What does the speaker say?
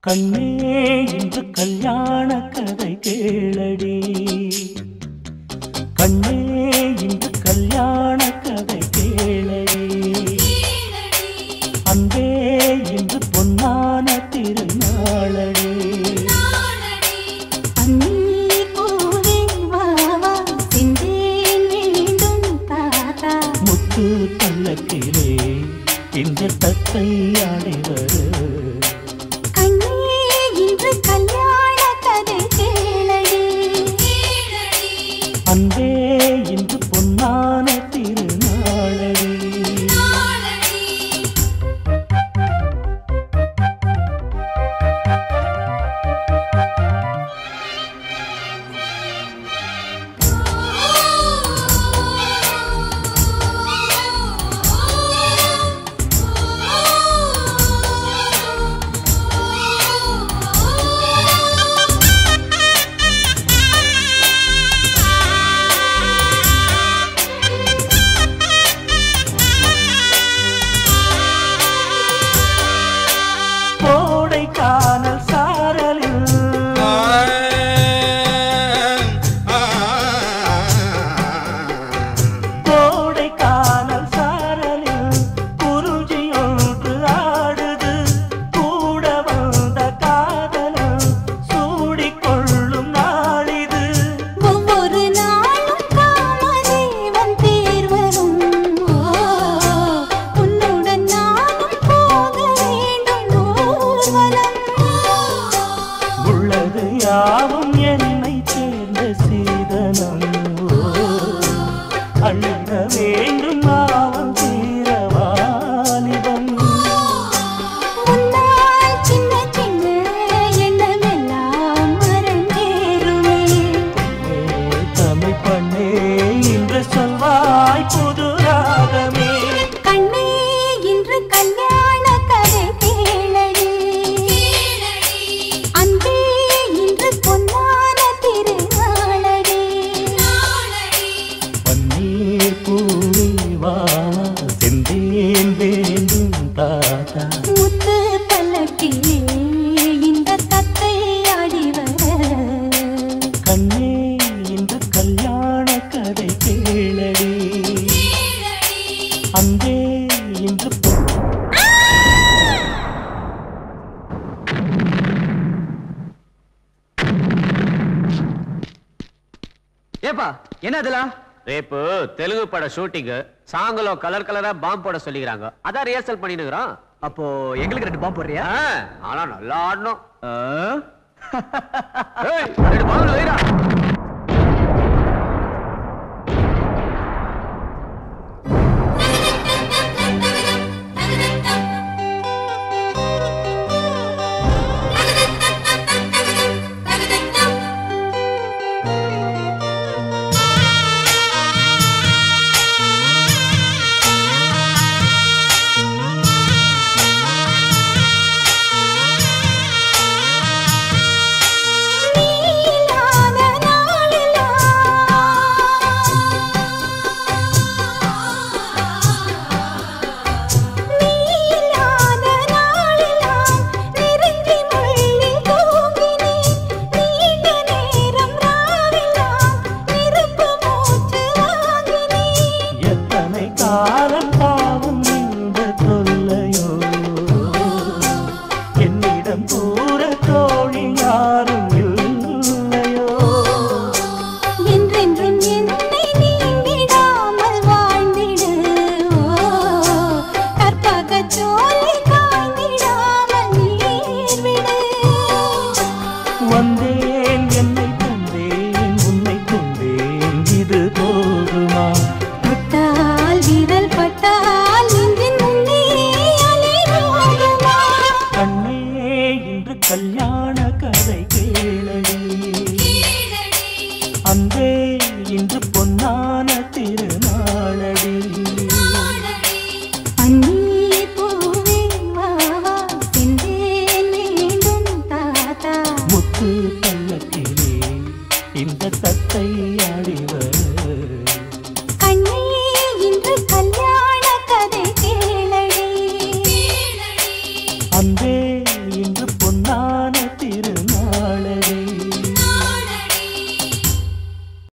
கண்ணே இன்று கல்யாண கதை கேளடி கண்ணே இன்று கல்யாண கதை கேளடி அன்பே இன்று பொன்னான திருநாளடி அன்னி பூவே வா வா செந்தேன் வேண்டும் தாத்தா முத்து பல்லக்கிலே இந்த தத்தை ஆடிவரு கண்ணே இன்று கல்யாண கதை கேளடி அன்பே இன்று பொன்னான திருநாளடி கோடை காணல் சாரலில் கோடை காணல் சாரலில் குருஜி ஒன்று ஆடுது கூட வந்த காதலன் சூடிக்கொள்ளும் நாளிது ஒவ்வொரு நாளும் காமதேவன் தேர்வரும் உன்னுடன் நானும் போக வேண்டும் ஊர்வலம் உள்ளது யாவும் என்னை சேர்ந்த சீதனம் அழுக வேண்டும் நாவம் தீரவாலிபம் முன்னால் சின்ன சின்ன எண்ணமெல்லாம் மறந்தேறுமே தமிழ் பண்ணே இன்று சொல்வாய் புது ராகமே கண்ணே இன்று கல்யாண கதை கேளடி அன்பே இன்று பொன்னான திருநாளடி பன்னீர் பூவே வா செந்தேன் வேண்டும் தாத்தா முத்து பல்லக்கிலே இந்த தத்தை ஆடி வர கண்ணே இன்று கல்யாண கதை கேளடி அன்பே இன்று பொ- ஏப்பா என்ன இதெல்லாம் రేపు తెలుగు పட షూటింగ్ సాంగ్ లో కలర్ కలరా బాంబ్ போட சொல்லிக்கிறாங்க அதான் ரிஹர்சல் பண்ணினுக்குறோம் அப்போ எங்களுக்கு ரெண்டு பாம்பு போடுறியா ஆனா நல்லா ஆடணும் ஆ? ஏய், ரெண்டு பாம்புல வைடா நீலான நாளெல்லாம் நீலான நாளெல்லாம் நெருங்கி முள்ளி தூங்கினேன் நீண்ட நேரம் ராவெல்லாம் நெருப்பு மூச்சு வாங்கினேன் எத்தனை காலம் பாவம் இந்த தொல்லையோ என்னிடம் கூற தோழி யாரும் இல்லையோ என்றென்றும் என்னை நீங்கிடாமல் வாழ்ந்திடு கற்பகச் சோலை காய்ந்திடாமல் நீர்விடு வந்தேன் என்னை தந்தேன் உன்னை கொண்டேன் இது போதுமா தொட்டால் விரல் பட்டால் நெஞ்சின் முன்னே அலை மோதுமா கண்ணே இன்று கல்யாண கதை கேளடி அன்பே இன்று பொன்னான திருநாளடி அன்னி பூவே வா வா செந்தேன் வேண்டும் தாத்தா முத்து